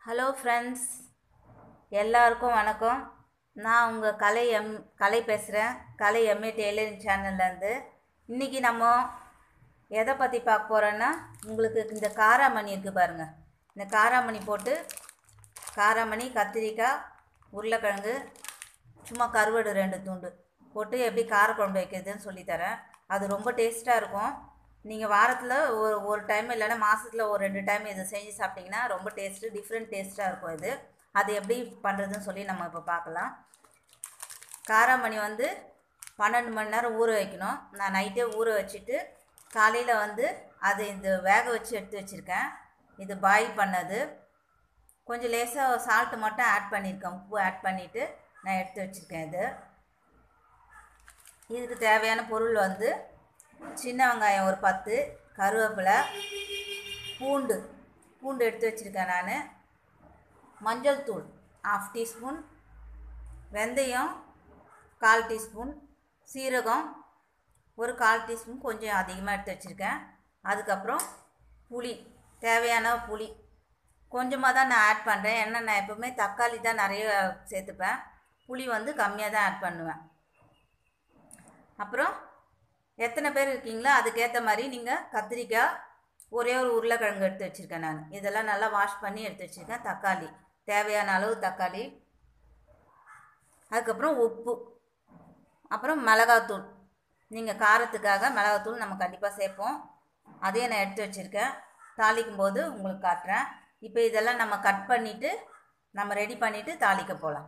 hello friends எல்லாருக்கும் வணக்கம் நான் உங்கள் கலை எம் கலை பேசுகிறேன் கலை எம்ஏ டெய்லரிங் சேனல்லேருந்து இன்றைக்கி நம்ம எதை பற்றி பார்க்க போகிறோன்னா உங்களுக்கு இந்த காராமணி இருக்குது பாருங்கள் இந்த காராமணி போட்டு காராமணி கத்திரிக்காய் உருளைக்கிழங்கு சும்மா கருவாடு ரெண்டு துண்டு போட்டு எப்படி காரக்குழம்பு வைக்கிறதுன்னு சொல்லித்தரேன் அது ரொம்ப டேஸ்ட்டாக இருக்கும் நீங்கள் வாரத்தில் ஒரு ஒரு டைம் இல்லைன்னா மாதத்தில் ஒரு ரெண்டு டைம் இதை செஞ்சு சாப்பிட்டிங்கன்னா ரொம்ப டேஸ்ட்டு டிஃப்ரெண்ட் டேஸ்ட்டாக இருக்கும் இது அது எப்படி பண்ணுறதுன்னு சொல்லி நம்ம இப்போ பார்க்கலாம் காராமணி வந்து பன்னெண்டு மணி நேரம் ஊற வைக்கணும் நான் நைட்டே ஊற வச்சுட்டு காலையில் வந்து அது இந்த வேக வச்சு எடுத்து வச்சுருக்கேன் இது பாயில் பண்ணது கொஞ்சம் லேசாக சால்ட்டு மட்டும் ஆட் பண்ணியிருக்கேன் உப்பு ஆட் பண்ணிவிட்டு நான் எடுத்து வச்சுருக்கேன் இது இதுக்கு தேவையான பொருள் வந்து சின்ன வெங்காயம் ஒரு பத்து கருவேப்பிலை பூண்டு பூண்டு எடுத்து வச்சுருக்கேன் நான் மஞ்சள் தூள் ஆஃப் டீஸ்பூன் வெந்தயம் கால் டீஸ்பூன் சீரகம் ஒரு கால் டீஸ்பூன் கொஞ்சம் அதிகமாக எடுத்து வச்சுருக்கேன் அதுக்கப்புறம் புளி தேவையான புளி கொஞ்சமாக தான் நான் ஆட் பண்ணுறேன் ஏன்னா நான் எப்போவுமே தக்காளி தான் நிறைய சேர்த்துப்பேன் புளி வந்து கம்மியாக தான் ஆட் பண்ணுவேன் அப்புறம் எத்தனை பேர் இருக்கீங்களோ அதுக்கேற்ற மாதிரி நீங்கள் கத்திரிக்காய் ஒரே ஒரு உருளைக்கிழங்கு எடுத்து வச்சுருக்கேன் நான் இதெல்லாம் நல்லா வாஷ் பண்ணி எடுத்து வச்சுருக்கேன் தக்காளி தேவையான அளவு தக்காளி அதுக்கப்புறம் உப்பு அப்புறம் மிளகாத்தூள் நீங்கள் காரத்துக்காக மிளகாத்தூள் நம்ம கண்டிப்பாக சேர்ப்போம் அதையும் நான் எடுத்து வச்சுருக்கேன் தாளிக்கும் போது உங்களுக்கு காட்டுறேன் இப்போ இதெல்லாம் நம்ம கட் பண்ணிவிட்டு நம்ம ரெடி பண்ணிவிட்டு தாளிக்க போகலாம்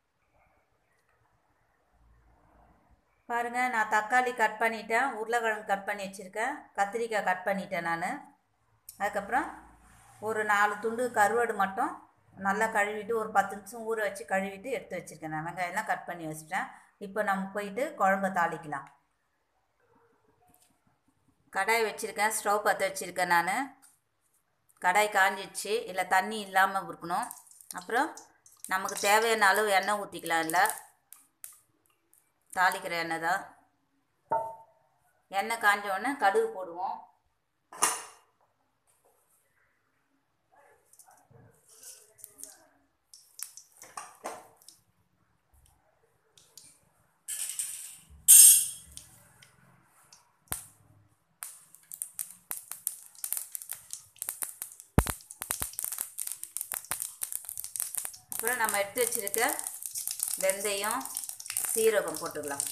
பாருங்கள் நான் தக்காளி கட் பண்ணிட்டேன் உருளைக்கிழங்கு கட் பண்ணி வச்சுருக்கேன் கத்திரிக்காய் கட் பண்ணிட்டேன் நான் அதுக்கப்புறம் ஒரு நாலு துண்டு கருவாடு மட்டும் நல்லா கழுவிட்டு ஒரு பத்து நிமிஷம் ஊற வச்சு கழுவிட்டு எடுத்து வச்சுருக்கேன் நான் வெங்காயம்லாம் கட் பண்ணி வச்சுட்டேன் இப்போ நம்ம போயிட்டு குழம்ப தாளிக்கலாம் கடாய் வச்சுருக்கேன் ஸ்டவ் பற்ற வச்சுருக்கேன் நான் கடாய் காஞ்சிடுச்சு இல்லை தண்ணி இல்லாமல் இருக்கணும் அப்புறம் நமக்கு தேவையான அளவு எண்ணெய் ஊற்றிக்கலாம் இல்லை தாளிக்கிற எண்ணெய் தான் எண்ணெய் காஞ்ச உடனே கடுகு போடுவோம் அப்புறம் நம்ம எடுத்து வச்சுருக்க வெந்தயம் சீரகம் போட்டுக்கலாம்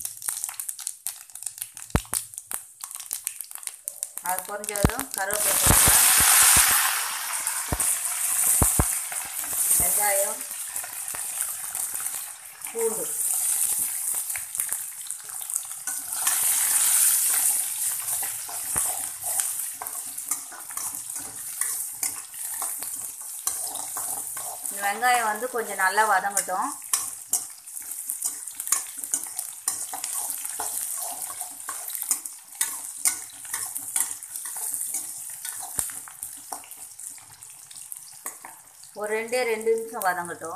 அது பொரிஞ்சதும் கருவேப்பிலை போட்டுக்கலாம் வெங்காயம் பூண்டு இந்த வெங்காயம் வந்து கொஞ்சம் நல்லா வதங்கட்டும் ஒரு ரெண்டே ரெண்டு நிமிஷம் வதங்கட்டும்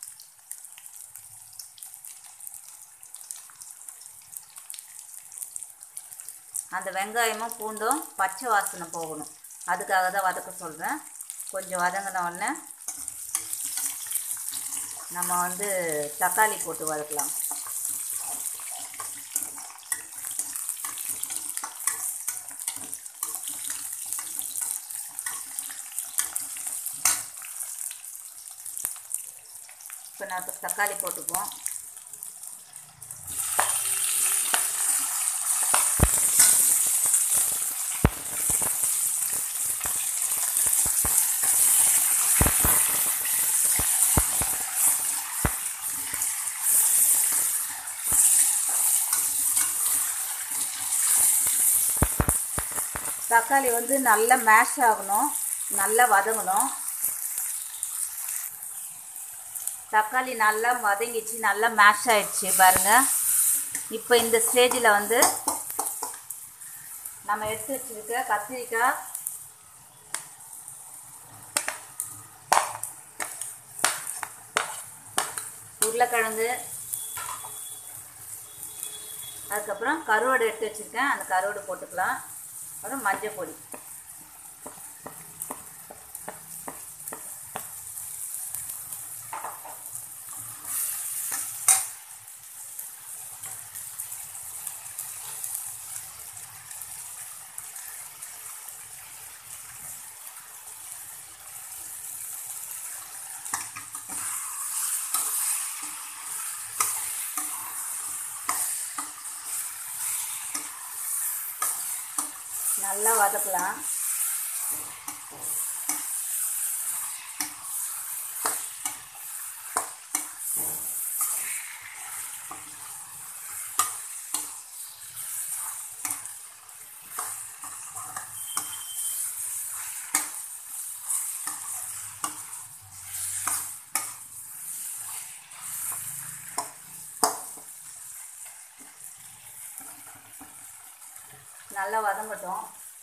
அந்த வெங்காயமும் பூண்டும் பச்சை வாசனை போகணும் அதுக்காக தான் வதக்க சொல்கிறேன் கொஞ்சம் வதங்கின உடனே நம்ம வந்து தக்காளி போட்டு வதக்கலாம் இப்போ நான் இப்போ தக்காளி போட்டுப்போம் தக்காளி வந்து நல்லா மேஷ் ஆகணும் நல்லா வதங்கணும் தக்காளி நல்லா வதங்கிச்சு நல்லா மேஷ் ஆயிடுச்சு பாருங்கள் இப்போ இந்த ஸ்டேஜில் வந்து நம்ம எடுத்து வச்சுருக்க கத்திரிக்காய் உருளைக்கிழங்கு அதுக்கப்புறம் கருவாடு எடுத்து வச்சுருக்கேன் அந்த கருவாடு போட்டுக்கலாம் அப்புறம் மஞ்சள் பொடி நல்லா வதக்கலாம் நல்லா வதங்கட்டும்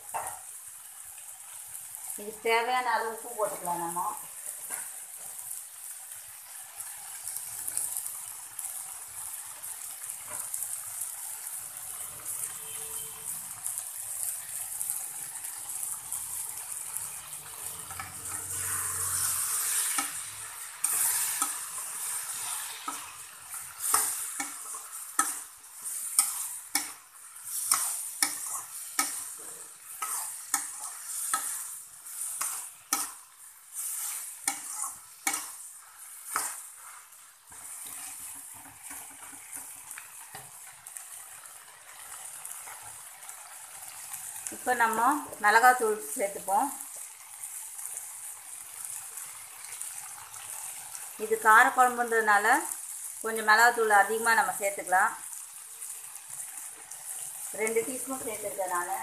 இதுக்கு தேவையான அளவு உப்பு போட்டுக்கலாம் நம்ம இப்போ நம்ம மிளகாத்தூள் சேர்த்துப்போம் இது காரக்குழம்புன்றதுனால கொஞ்சம் மிளகாத்தூள் அதிகமாக நம்ம சேர்த்துக்கலாம் ரெண்டு டீஸ்பூன் சேர்த்துருக்கேன் நான்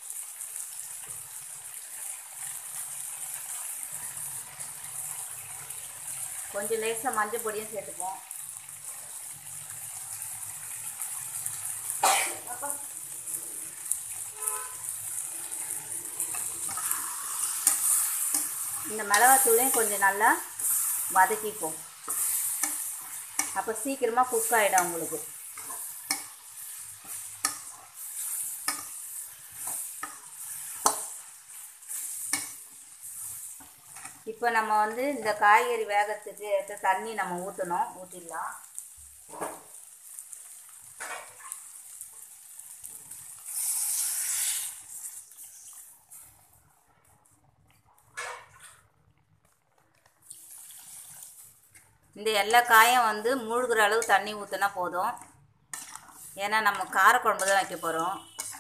கொஞ்சம் லேசாக மஞ்சள் பொடியும் சேர்த்துப்போம் அப்பா இந்த மிளகாத்தூளையும் கொஞ்சம் நல்லா வதக்கிப்போம் அப்போ சீக்கிரமாக குக் ஆகிடும் உங்களுக்கு இப்போ நம்ம வந்து இந்த காய்கறி வேகத்துக்கு ஏற்ற தண்ணி நம்ம ஊற்றணும் ஊற்றிடலாம் இந்த எல்லா காயும் வந்து மூழ்கிற அளவு தண்ணி ஊற்றினா போதும் ஏன்னா நம்ம காரக்குழம்பு தான் வைக்க போகிறோம்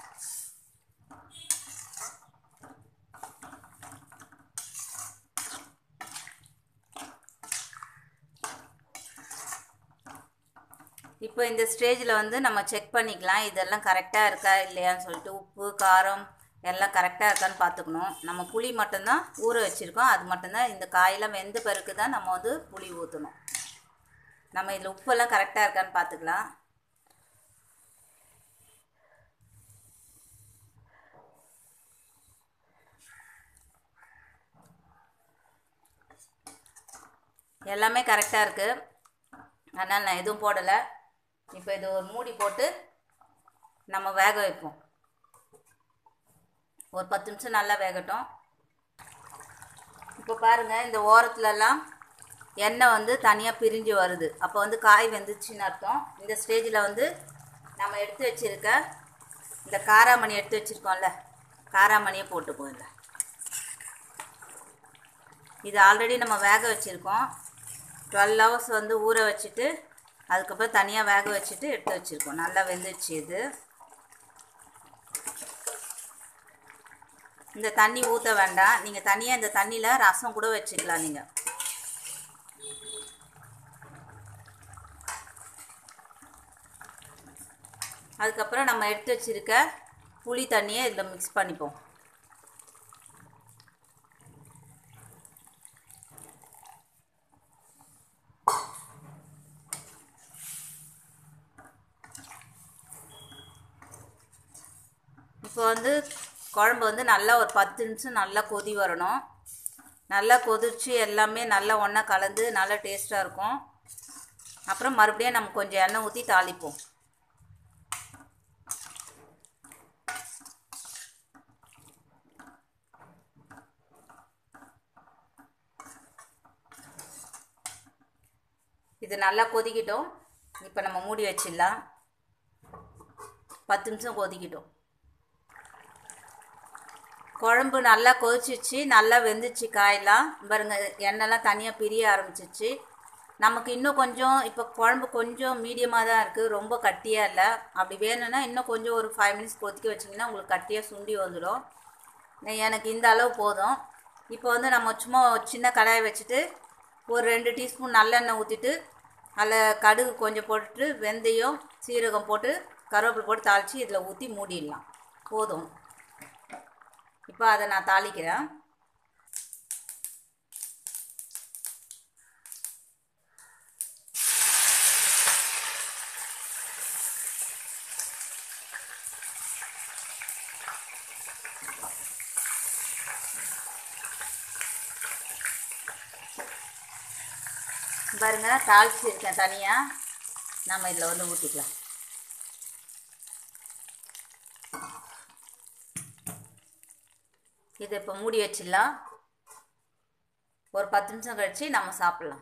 இப்போ இந்த ஸ்டேஜில் வந்து நம்ம செக் பண்ணிக்கலாம் இதெல்லாம் கரெக்டாக இருக்கா இல்லையான்னு சொல்லிட்டு உப்பு காரம் எல்லாம் கரெக்டாக இருக்கான்னு பார்த்துக்கணும் நம்ம புளி மட்டும்தான் ஊற வச்சுருக்கோம் அது மட்டும்தான் இந்த காயெல்லாம் வெந்த பிறகு தான் நம்ம வந்து புளி ஊற்றணும் நம்ம இதில் உப்பெல்லாம் கரெக்டாக இருக்கான்னு பார்த்துக்கலாம் எல்லாமே கரெக்டாக இருக்குது அதனால் நான் எதுவும் போடலை இப்போ இது ஒரு மூடி போட்டு நம்ம வேக வைப்போம் ஒரு பத்து நிமிஷம் நல்லா வேகட்டும் இப்போ பாருங்கள் இந்த ஓரத்துலலாம் எண்ணெய் வந்து தனியாக பிரிஞ்சு வருது அப்போ வந்து காய் வெந்துச்சுன்னு அர்த்தம் இந்த ஸ்டேஜில் வந்து நம்ம எடுத்து வச்சுருக்க இந்த காராமணி எடுத்து வச்சுருக்கோம்ல காராமணியை போட்டு போயிடல இது ஆல்ரெடி நம்ம வேக வச்சுருக்கோம் டுவெல் ஹவர்ஸ் வந்து ஊற வச்சுட்டு அதுக்கப்புறம் தனியாக வேக வச்சுட்டு எடுத்து வச்சுருக்கோம் நல்லா வெந்துச்சு இது இந்த தண்ணி ஊற்ற வேண்டாம் நீங்கள் தனியாக இந்த தண்ணியில் ரசம் கூட வச்சுக்கலாம் நீங்கள் அதுக்கப்புறம் நம்ம எடுத்து வச்சுருக்க புளி தண்ணியை இதில் மிக்ஸ் பண்ணிப்போம் இப்போ வந்து குழம்பு வந்து நல்லா ஒரு பத்து நிமிஷம் நல்லா கொதி வரணும் நல்லா கொதிச்சு எல்லாமே நல்லா ஒன்றா கலந்து நல்லா டேஸ்ட்டாக இருக்கும் அப்புறம் மறுபடியும் நம்ம கொஞ்சம் எண்ணெய் ஊற்றி தாளிப்போம் இது நல்லா கொதிக்கிட்டோம் இப்போ நம்ம மூடி வச்சிடலாம் பத்து நிமிஷம் கொதிக்கிட்டோம் குழம்பு நல்லா கொதிச்சிச்சு நல்லா வெந்துச்சு காயெல்லாம் பாருங்க எண்ணெய்லாம் தனியாக பிரிய ஆரம்பிச்சிச்சு நமக்கு இன்னும் கொஞ்சம் இப்போ குழம்பு கொஞ்சம் மீடியமாக தான் இருக்குது ரொம்ப கட்டியாக இல்லை அப்படி வேணும்னா இன்னும் கொஞ்சம் ஒரு ஃபைவ் மினிட்ஸ் கொதிக்க வச்சிங்கன்னா உங்களுக்கு கட்டியாக சுண்டி வந்துடும் எனக்கு இந்த அளவு போதும் இப்போ வந்து நம்ம சும்மா ஒரு சின்ன கடாயை வச்சுட்டு ஒரு ரெண்டு டீஸ்பூன் நல்லெண்ணெய் ஊற்றிட்டு அதில் கடுகு கொஞ்சம் போட்டுட்டு வெந்தயம் சீரகம் போட்டு கருவேப்பிலை போட்டு தாளித்து இதில் ஊற்றி மூடிடலாம் போதும் இப்போ அதை நான் தாளிக்கிறேன் பாருங்க தாளிச்சு இருக்கேன் தனியாக நம்ம இதில் வந்து ஊற்றிக்கலாம் இதை இப்போ மூடி வச்சிடலாம் ஒரு பத்து நிமிஷம் கழித்து நம்ம சாப்பிட்லாம்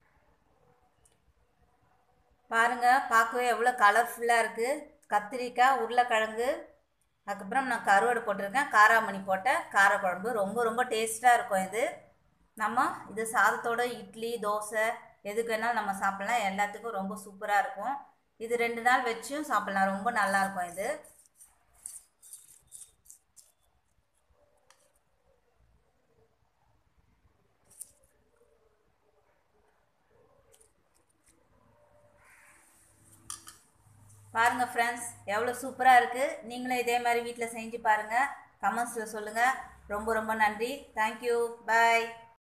பாருங்கள் பார்க்கவே எவ்வளோ கலர்ஃபுல்லாக இருக்குது கத்திரிக்காய் உருளைக்கிழங்கு அதுக்கப்புறம் நான் கருவாடு போட்டிருக்கேன் காராமணி போட்ட காரக்குழம்பு ரொம்ப ரொம்ப டேஸ்ட்டாக இருக்கும் இது நம்ம இது சாதத்தோட இட்லி தோசை எதுக்கு வேணாலும் நம்ம சாப்பிட்லாம் எல்லாத்துக்கும் ரொம்ப சூப்பராக இருக்கும் இது ரெண்டு நாள் வச்சும் சாப்பிட்லாம் ரொம்ப நல்லாயிருக்கும் இது பாருங்கள் ஃப்ரெண்ட்ஸ் எவ்வளோ சூப்பராக இருக்குது நீங்களும் இதே மாதிரி வீட்டில் செஞ்சு பாருங்கள் கமெண்ட்ஸில் சொல்லுங்கள் ரொம்ப ரொம்ப நன்றி தேங்க்யூ பாய்